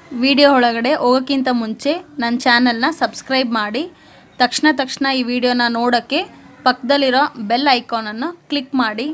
video ಒಳಗಡೆ ಹೋಗೋಕ್ಕಿಂತ ಮುಂಚೆ ನನ್ನ ಚಾನಲ್ನ ಸಬ್ಸ್ಕ್ರೈಬ್ ಮಾಡಿ ತಕ್ಷಣ ತಕ್ಷಣ ಈ ವಿಡಿಯೋನ ನೋಡೋಕ್ಕೆ ಪಕ್ಕದಲ್ಲಿರೋ ಬೆಲ್ ಐಕಾನನ್ನು ಕ್ಲಿಕ್ ಮಾಡಿ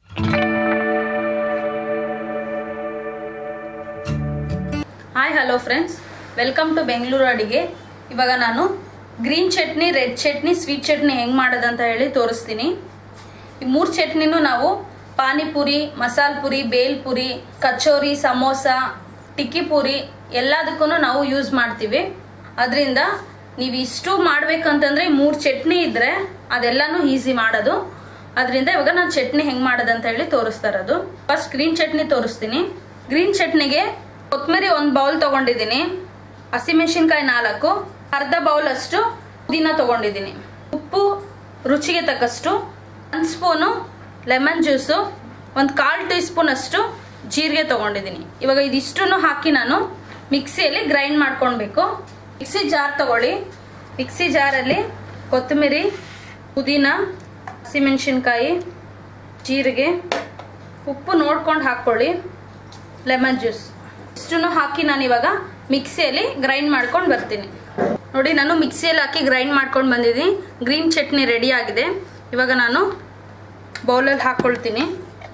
hi hello friends welcome to Bengaluru ಅಡಿಗೆ ಇವಾಗ ನಾನು green chutney red chutney sweet chutney ಹೆಂಗೆ ಮಾಡೋದಂತ ಹೇಳಿ ತೋರಿಸ್ತೀನಿ ಈ ಮೂರು ಚಟ್ನಿನೂ ನಾವು ಪಾನಿಪುರಿ ಮಸಾಲ ಪುರಿ ಬೇಲ್ ಪುರಿ ಕಚೋರಿ ಸಮೋಸ ಟಿಕ್ಕಿ ಪುರಿ ಎಲ್ಲದಕ್ಕೂ ನಾವು ಯೂಸ್ ಮಾಡ್ತೀವಿ ಅದರಿಂದ ನೀವು ಇಷ್ಟು ಮಾಡ್ಬೇಕಂತಂದ್ರೆ ಈ ಮೂರು ಚಟ್ನಿ ಇದ್ರೆ ಅದೆಲ್ಲಾನು ಈಸಿ ಮಾಡೋದು ಅದರಿಂದ ಇವಾಗ ನಾನು ಚಟ್ನಿ ಹೆಂಗ್ ಮಾಡೋದಂತ ಹೇಳಿ ತೋರಿಸ್ತಾ ಇರೋದು ಫಸ್ಟ್ ಗ್ರೀನ್ ಚಟ್ನಿ ತೋರಿಸ್ತೀನಿ ಗ್ರೀನ್ ಚಟ್ನಿಗೆ ಕೊತ್ತಂಬರಿ ಒಂದು ಬೌಲ್ ತಗೊಂಡಿದ್ದೀನಿ ಹಸಿಮೆಣಸಿನ್ಕಾಯಿ ನಾಲ್ಕು ಅರ್ಧ ಬೌಲ್ ಅಷ್ಟು ಪುದೀನ ತಗೊಂಡಿದ್ದೀನಿ ಉಪ್ಪು ರುಚಿಗೆ ತಕ್ಕಷ್ಟು ಒಂದು ಸ್ಪೂನು ಲೆಮನ್ ಜ್ಯೂಸು ಒಂದು ಕಾಲು ಟೀ ಸ್ಪೂನ್ ಅಷ್ಟು ಜೀರಿಗೆ ತಗೊಂಡಿದ್ದೀನಿ ಇವಾಗ ಇದಿಷ್ಟನ್ನು ಹಾಕಿ ನಾನು ಮಿಕ್ಸಿಯಲ್ಲಿ ಗ್ರೈಂಡ್ ಮಾಡ್ಕೊಳ್ಬೇಕು ಮಿಕ್ಸಿ ಜಾರ್ ತಗೊಳ್ಳಿ ಮಿಕ್ಸಿ ಜಾರಲ್ಲಿ ಕೊತ್ತಂಬರಿ ಪುದೀನ ಹಸಿಮೆಣಸಿನ್ಕಾಯಿ ಜೀರಿಗೆ ಉಪ್ಪು ನೋಡ್ಕೊಂಡು ಹಾಕ್ಕೊಳ್ಳಿ ಲೆಮನ್ ಜ್ಯೂಸ್ ಇಷ್ಟನ್ನು ಹಾಕಿ ನಾನು ಇವಾಗ ಮಿಕ್ಸಿಯಲ್ಲಿ ಗ್ರೈಂಡ್ ಮಾಡ್ಕೊಂಡು ಬರ್ತೀನಿ ನೋಡಿ ನಾನು ಮಿಕ್ಸಿಯಲ್ಲಿ ಹಾಕಿ ಗ್ರೈಂಡ್ ಮಾಡ್ಕೊಂಡು ಬಂದಿದ್ದೀನಿ ಗ್ರೀನ್ ಚಟ್ನಿ ರೆಡಿ ಆಗಿದೆ ಇವಾಗ ನಾನು ಬೌಲಲ್ಲಿ ಹಾಕ್ಕೊಳ್ತೀನಿ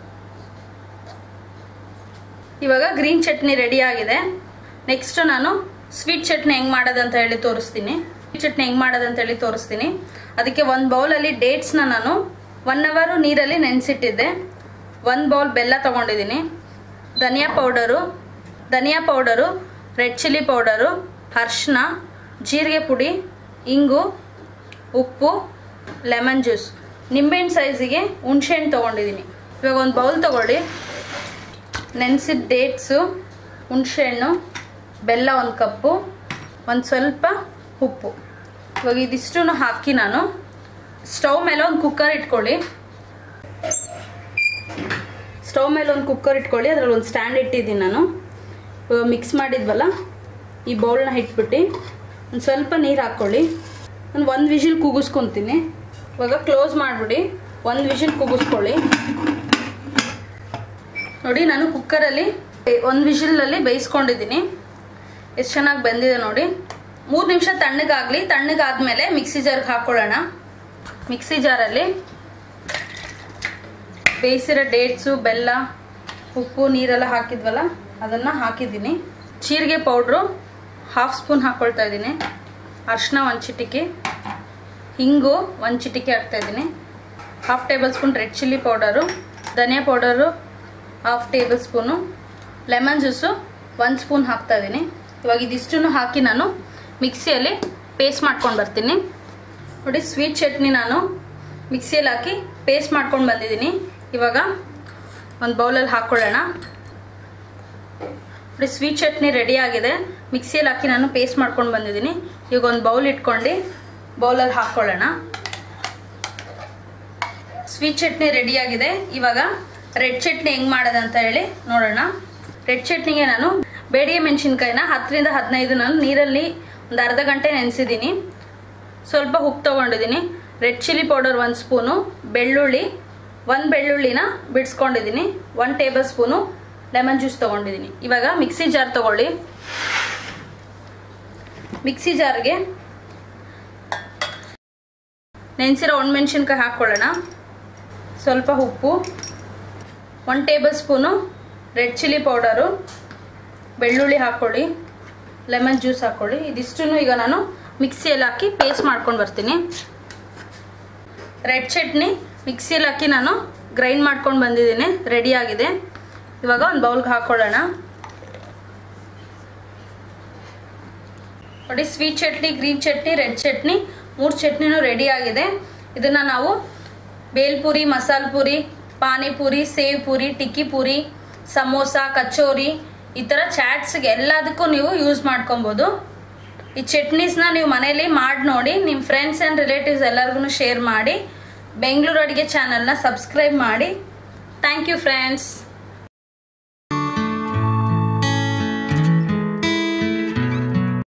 ಇವಾಗ ಗ್ರೀನ್ ಚಟ್ನಿ ರೆಡಿ ಆಗಿದೆ ನೆಕ್ಸ್ಟ್ ನಾನು ಸ್ವೀಟ್ ಚಟ್ನಿ ಹೆಂಗ್ ಮಾಡೋದಂತ ಹೇಳಿ ತೋರಿಸ್ತೀನಿ ಸ್ವೀಟ್ ಚಟ್ನಿ ಹೆಂಗ್ ಮಾಡೋದಂತ ಹೇಳಿ ತೋರಿಸ್ತೀನಿ ಅದಕ್ಕೆ ಒಂದು ಬೌಲಲ್ಲಿ ಡೇಟ್ಸ್ನ ನಾನು ಒನ್ ಅವರು ನೀರಲ್ಲಿ ನೆನೆಸಿಟ್ಟಿದ್ದೆ ಒಂದು ಬೌಲ್ ಬೆಲ್ಲ ತಗೊಂಡಿದ್ದೀನಿ ಧನಿಯಾ ಪೌಡರು ಧನಿಯಾ ಪೌಡರು ರೆಡ್ ಚಿಲ್ಲಿ ಪೌಡರು ಅರ್ಶಿನ ಜೀರಿಗೆ ಪುಡಿ ಇಂಗು ಉಪ್ಪು ಲೆಮನ್ ಜ್ಯೂಸ್ ನಿಂಬೆಹಣ್ಣು ಸೈಜಿಗೆ ಹುಣ್ಸೆಹಣ್ಣು ತೊಗೊಂಡಿದ್ದೀನಿ ಇವಾಗ ಒಂದು ಬೌಲ್ ತೊಗೊಳ್ಳಿ ನೆನೆಸಿದ ಡೇಟ್ಸು ಹುಣ್ಸೆಹಣ್ಣು ಬೆಲ್ಲ ಒಂದು ಕಪ್ಪು ಒಂದು ಸ್ವಲ್ಪ ಉಪ್ಪು ಇವಾಗ ಇದಿಷ್ಟು ಹಾಕಿ ನಾನು ಸ್ಟವ್ ಮೇಲೆ ಒಂದು ಕುಕ್ಕರ್ ಇಟ್ಕೊಳ್ಳಿ ಸ್ಟವ್ ಮೇಲೆ ಒಂದು ಕುಕ್ಕರ್ ಇಟ್ಕೊಳ್ಳಿ ಅದರಲ್ಲಿ ಒಂದು ಸ್ಟ್ಯಾಂಡ್ ಇಟ್ಟಿದ್ದೀನಿ ನಾನು ಇವಾಗ ಮಿಕ್ಸ್ ಮಾಡಿದ್ವಲ್ಲ ಈ ಬೌಲ್ನ ಇಟ್ಬಿಟ್ಟು ಒಂದು ಸ್ವಲ್ಪ ನೀರು ಹಾಕ್ಕೊಳ್ಳಿ ನಾನು ಒಂದು ವಿಷಿಲ್ ಕೂಗಿಸ್ಕೊತೀನಿ ಇವಾಗ ಕ್ಲೋಸ್ ಮಾಡಿಬಿಡಿ ಒಂದು ವಿಷಿಲ್ ಕೂಗಿಸ್ಕೊಳ್ಳಿ ನೋಡಿ ನಾನು ಕುಕ್ಕರಲ್ಲಿ ಒಂದು ವಿಷಿಲಲ್ಲಿ ಬೇಯಿಸ್ಕೊಂಡಿದ್ದೀನಿ ಎಷ್ಟು ಚೆನ್ನಾಗಿ ಬಂದಿದೆ ನೋಡಿ ಮೂರು ನಿಮಿಷ ತಣ್ಣಗಾಗಲಿ ತಣ್ಣಗಾದ್ಮೇಲೆ ಮಿಕ್ಸಿ ಜಾರ್ಗೆ ಹಾಕ್ಕೊಳ್ಳೋಣ ಮಿಕ್ಸಿ ಜಾರಲ್ಲಿ ಬೇಯಿಸಿರೋ ಡೇಟ್ಸು ಬೆಲ್ಲ ಉಪ್ಪು ನೀರೆಲ್ಲ ಹಾಕಿದ್ವಲ್ಲ ಅದನ್ನು ಹಾಕಿದ್ದೀನಿ ಜೀರಿಗೆ ಪೌಡ್ರು ಹಾಫ್ ಸ್ಪೂನ್ ಹಾಕ್ಕೊಳ್ತಾ ಇದ್ದೀನಿ ಅರ್ಶಿನ ಒಂದು ಚಿಟಿಕೆ ಹಿಂಗು ಒಂದು ಚಿಟಿಕೆ ಹಾಕ್ತಾಯಿದ್ದೀನಿ half tablespoon red chilli powder ಧನಿಯಾ powder half table spoon lemon juice ಒಂದು ಸ್ಪೂನ್ ಹಾಕ್ತಾಯಿದ್ದೀನಿ ಇವಾಗ ಇದಿಷ್ಟನ್ನು ಹಾಕಿ ನಾನು ಮಿಕ್ಸಿಯಲ್ಲಿ ಪೇಸ್ಟ್ ಮಾಡ್ಕೊಂಡು ಬರ್ತೀನಿ ನೋಡಿ ಸ್ವೀಟ್ ಚಟ್ನಿ ನಾನು ಮಿಕ್ಸಿಯಲ್ಲಿ ಹಾಕಿ ಪೇಸ್ಟ್ ಮಾಡ್ಕೊಂಡು ಬಂದಿದ್ದೀನಿ ಇವಾಗ ಒಂದು ಬೌಲಲ್ಲಿ ಹಾಕ್ಕೊಳ್ಳೋಣ ನೋಡಿ ಸ್ವೀಟ್ ಚಟ್ನಿ ರೆಡಿ ಆಗಿದೆ ಮಿಕ್ಸಿಯಲ್ಲಿ ಹಾಕಿ ನಾನು ಪೇಸ್ಟ್ ಮಾಡ್ಕೊಂಡು ಬಂದಿದ್ದೀನಿ ಈಗ ಒಂದು ಬೌಲ್ ಇಟ್ಕೊಂಡು ಬೌಲಲ್ಲಿ ಹಾಕ್ಕೊಳ್ಳೋಣ ಸ್ವೀಟ್ ಚಟ್ನಿ ರೆಡಿ ಆಗಿದೆ ಇವಾಗ ರೆಡ್ ಚಟ್ನಿ ಹೆಂಗೆ ಮಾಡೋದಂತ ಹೇಳಿ ನೋಡೋಣ ರೆಡ್ ಚಟ್ನಿಗೆ ನಾನು ಬೇಡಿಗೆ ಮೆಣಸಿನ್ಕಾಯಿನ ಹತ್ತರಿಂದ ಹದಿನೈದು ನಾನು ನೀರಲ್ಲಿ ಒಂದು ಅರ್ಧ ಗಂಟೆ ನೆನೆಸಿದ್ದೀನಿ ಸ್ವಲ್ಪ ಉಪ್ಪು ತೊಗೊಂಡಿದ್ದೀನಿ ರೆಡ್ ಚಿಲ್ಲಿ ಪೌಡರ್ ಒಂದು ಸ್ಪೂನು ಬೆಳ್ಳುಳ್ಳಿ ಒಂದು ಬೆಳ್ಳುಳ್ಳಿನ ಬಿಡಿಸ್ಕೊಂಡಿದ್ದೀನಿ one table spoon lemon juice ತೊಗೊಂಡಿದ್ದೀನಿ ಇವಾಗ ಮಿಕ್ಸಿ ಜಾರ್ ತೊಗೊಳ್ಳಿ ಮಿಕ್ಸಿ ಜಾರ್ಗೆ ನೆನೆಸಿರೋ ಒಣಮೆಣ್ಸಿನ್ಕಾಯಿ ಹಾಕ್ಕೊಳ್ಳೋಣ ಸ್ವಲ್ಪ ಉಪ್ಪು one table spoon red chilli powder ಬೆಳ್ಳುಳ್ಳಿ ಹಾಕ್ಕೊಳ್ಳಿ ಲೆಮನ್ ಜ್ಯೂಸ್ ಹಾಕ್ಕೊಳ್ಳಿ ಇದಿಷ್ಟನ್ನು ಈಗ ನಾನು ಮಿಕ್ಸಿಯಲ್ಲಿ ಹಾಕಿ ಪೇಸ್ಟ್ ಮಾಡ್ಕೊಂಡು ಬರ್ತೀನಿ ರೆಡ್ ಚಟ್ನಿ ಮಿಕ್ಸಿಯಲ್ಲಿ ಹಾಕಿ ನಾನು ಗ್ರೈಂಡ್ ಮಾಡ್ಕೊಂಡು ಬಂದಿದ್ದೀನಿ ರೆಡಿ ಆಗಿದೆ ಇವಾಗ ಒಂದು ಬೌಲ್ಗೆ ಹಾಕ್ಕೊಳ್ಳೋಣ ನೋಡಿ sweet chutney green chutney red chutney ಮೂರು ಚಟ್ನಿನೂ ರೆಡಿ ಆಗಿದೆ ಇದನ್ನು ನಾವು ಬೇಲ್ಪುರಿ ಮಸಾಲ ಪುರಿ ಪಾನಿಪುರಿ ಸೇವ್ ಪುರಿ ಟಿಕ್ಕಿ ಪುರಿ ಸಮೋಸ ಕಚೋರಿ ಈ ಥರ ಚಾಟ್ಸ್ಗೆ ಎಲ್ಲದಕ್ಕೂ ನೀವು ಯೂಸ್ ಮಾಡ್ಕೊಬೋದು ಈ ಚಟ್ನೀಸ್ನ ನೀವು ಮನೇಲಿ ಮಾಡಿ ನೋಡಿ ನಿಮ್ಮ ಫ್ರೆಂಡ್ಸ್ ಆ್ಯಂಡ್ ರಿಲೇಟಿವ್ಸ್ ಎಲ್ಲರಿಗೂ ಶೇರ್ ಮಾಡಿ ಬೆಂಗಳೂರು ಅಡುಗೆ ಚಾನಲ್ನ ಸಬ್ಸ್ಕ್ರೈಬ್ ಮಾಡಿ ಥ್ಯಾಂಕ್ ಯು ಫ್ರೆಂಡ್ಸ್